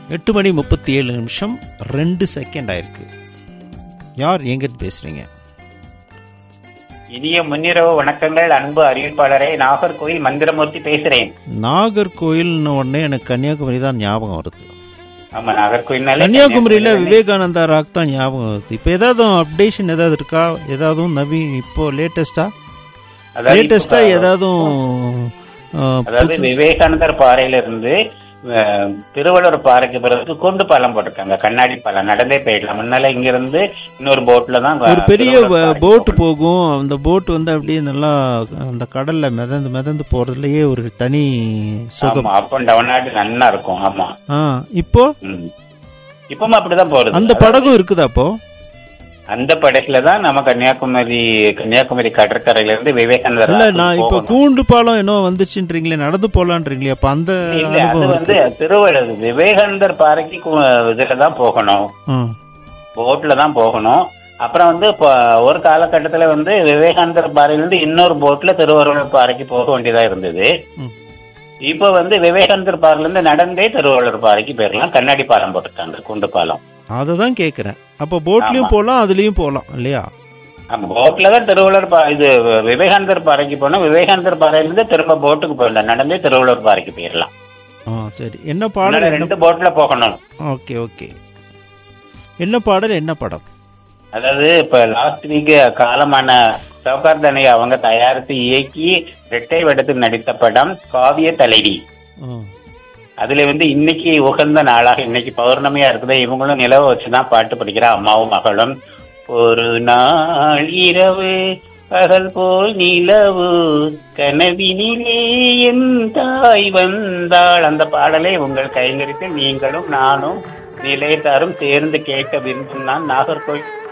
எட்டு மணி முப்பத்தி ஏழு நிமிஷம் ரெண்டு செகண்ட் ஆயிருக்கு யார் எங்கிட்டு பேசுறீங்க இனிய முன்னிரவு வணக்கங்கள் அன்பு அறிவிப்பாளரே நாகர்கோயில் மந்திரமூர்த்தி பேசுறேன் நாகர்கோயில்னு உடனே எனக்கு கன்னியாகுமரி தான் ஞாபகம் வருது ஆமா நாகர்கோயில் கன்னியாகுமரியில விவேகானந்தா ராக் தான் ஞாபகம் வருது இப்போ ஏதாவது அப்டேஷன் ஏதாவது இருக்கா ஏதாவது நவீன் இப்போ லேட்டஸ்டா லேட்டஸ்டா ஏதாவது அதாவது விவேகானந்தர் பாறையில இருந்து அஹ், திருவள்ளுவர் பாறைக்கு பிறகு குண்டு பாலம் போட்டிருக்காங்க கண்ணாடி பாலம் நடந்தே போயிடலாம் முன்னால இங்க இருந்து இன்னொரு போட்ல தான் ஒரு பெரிய திருவள்ளுவர் பாறைக்கு போட் போகும் அந்த போட் வந்து அப்படியே நல்லா அந்த கடல்ல மிதந்து மிதந்து போறதுலயே ஒரு தனி சுகம் ஆமா அப் அண்ட் டவுன் ஆடி நல்லா இருக்கும் ஆமா ஆ இப்போ ம். இப்பவும் அப்படிதான் போறது அந்த படகும் இருக்குதா அப்போ அந்த படகுல தான் நம்ம கன்னியாகுமரி கன்னியாகுமரி கடற்கரையில இருந்து விவேகானந்தர் இல்ல ஆற்றுக்கு நான் இப்ப போகணும். கூண்டு பாலம் என்ன வந்துச்சுன்றீங்களே நடந்து போலான்றீங்களே அப்ப அந்த இல்ல அது அனுபவம் வந்து இருக்கு திருவள்ளுவர் விவேகானந்தர் பாறைக்கு கு- இதுல தான் போகணும் ஆ. போட்ல தான் போகணும் அப்புறம் வந்து இப்போ ஒரு காலகட்டத்துல வந்து விவேகானந்தர் பாறையில இருந்து இன்னொரு போட்ல திருவள்ளுவர் பாறைக்கு போக வேண்டியதா இருந்தது ம். இப்போ வந்து விவேகானந்தர் பாறையில இருந்து நடந்தே திருவள்ளுவர் பாறைக்கு போயிடலாம் கண்ணாடி பாலம் போட்டுருக்காங்க குண்டு பாலம் அததான் கேக்குறேன் அப்ப போட்லயும் ஆமா. போலாம் அதுலயும் போலாம் இல்லையா ஆமா போட்ல தான் திருவள்ளுவர் பா இது விவேகானந்தர் பாறைக்கு போனோம் விவேகானந்தர் பாறையில இருந்து திரும்ப போட்டுக்கு போயிடலாம் நடந்தே திருவள்ளுவர் பாறைக்கு போயிடலாம் ஆ சரி என்ன பாடல் முன்னால என்ன ரெண்டு போட்ல போகணும் ஓகே ஓகே என்ன பாடல் என்ன படம் அதாவது இப்ப லாஸ்ட் வீக் காலமான சவுகார் தனை அவங்க தயாரித்து இயக்கி இரட்டை வடத்தில் நடித்த படம் காவிய தலைவி ஆ. அதுல வந்து இன்னைக்கு உகந்த நாளாக இன்னைக்கு பௌர்ணமியா இருக்குது இவங்களும் நிலவை வச்சுதான் பாட்டு படிக்கிற அம்மாவும் மகளும் ஒரு நாள் இரவு பகல் போல் நிலவு கனவினிலே என் தாய் வந்தாள் அந்த பாடலை உங்கள் கைங்கரித்து நீங்களும் நானும் நிலையத்தாரும் சேர்ந்து கேட்க விரும்பும் நான் நாகர்கோவில்